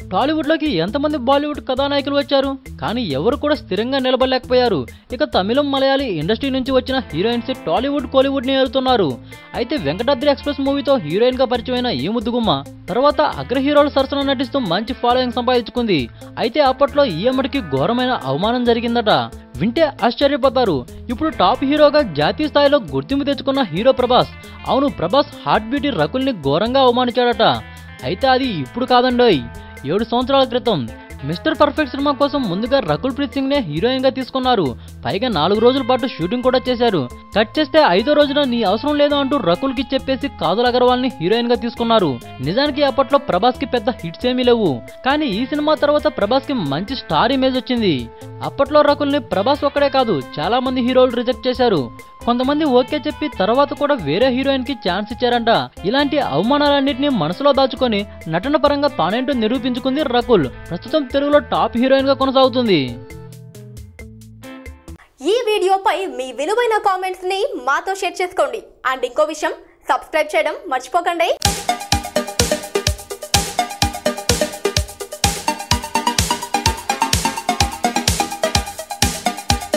టాలీవుడ్లోకి ఎంతమంది బాలీవుడ్ కథానాయకులు వచ్చారు కానీ ఎవరు కూడా స్థిరంగా నిలబడలేకపోయారు ఇక తమిళం మలయాళీ ఇండస్ట్రీ నుంచి వచ్చిన హీరోయిన్స్ టాలీవుడ్ కోలీవుడ్ ని ఏలుతున్నారు అయితే వెంకటాద్రి ఎక్స్ప్రెస్ మూవీతో హీరోయిన్ గా పరిచయమైన ఈ ముద్దుగుమ్మ తర్వాత అగ్ర హీరోల సరసన నటిస్తూ మంచి ఫాలోయింగ్ సంపాదించుకుంది అయితే అప్పట్లో ఈ అమ్మడికి ఘోరమైన అవమానం జరిగిందట వింటే ఆశ్చర్యపోతారు ఇప్పుడు టాప్ హీరోగా జాతీయ స్థాయిలో గుర్తింపు తెచ్చుకున్న హీరో ప్రభాస్ అవును ప్రభాస్ హార్ట్ బ్యూటీ రకుల్ని ఘోరంగా అవమానించాడట అయితే అది ఇప్పుడు కాదండోయ్ ఏడు సంవత్సరాల క్రితం మిస్టర్ పర్ఫెక్ట్ సినిమా కోసం ముందుగా రకుల్ ప్రీత్ సింగ్ నే హీరోయిన్ గా తీసుకున్నారు పైగా నాలుగు రోజుల పాటు షూటింగ్ కూడా చేశారు కట్ చేస్తే ఐదో రోజున నీ అవసరం లేదు అంటూ రకుల్ కి చెప్పేసి కాజల్ అగర్వాల్ ని హీరోయిన్ గా తీసుకున్నారు నిజానికి అప్పట్లో ప్రభాస్ కి పెద్ద హిట్స్ ఏమీ లేవు కానీ ఈ సినిమా తర్వాత ప్రభాస్ కి మంచి స్టార్ ఇమేజ్ వచ్చింది అప్పట్లో రకుల్ ని ప్రభాస్ ఒక్కడే కాదు చాలా మంది హీరోలు రిజెక్ట్ చేశారు కొంతమంది ఓకే చెప్పి తర్వాత కూడా వేరే హీరోయిన్ కి ఛాన్స్ ఇచ్చారంట ఇలాంటి అవమానాలన్నింటినీ మనసులో దాచుకొని నటన పరంగా తానేంటో నిరూపించుకుంది రకుల్ ప్రస్తుతం తెలుగులో టాప్ హీరోయిన్ గా కొనసాగుతుంది ఈ వీడియోపై మీ విలువైన కామెంట్స్ ని మాతో షేర్ చేసుకోండి అండ్ ఇంకో విషయం సబ్స్క్రైబ్ చేయడం మర్చిపోకండి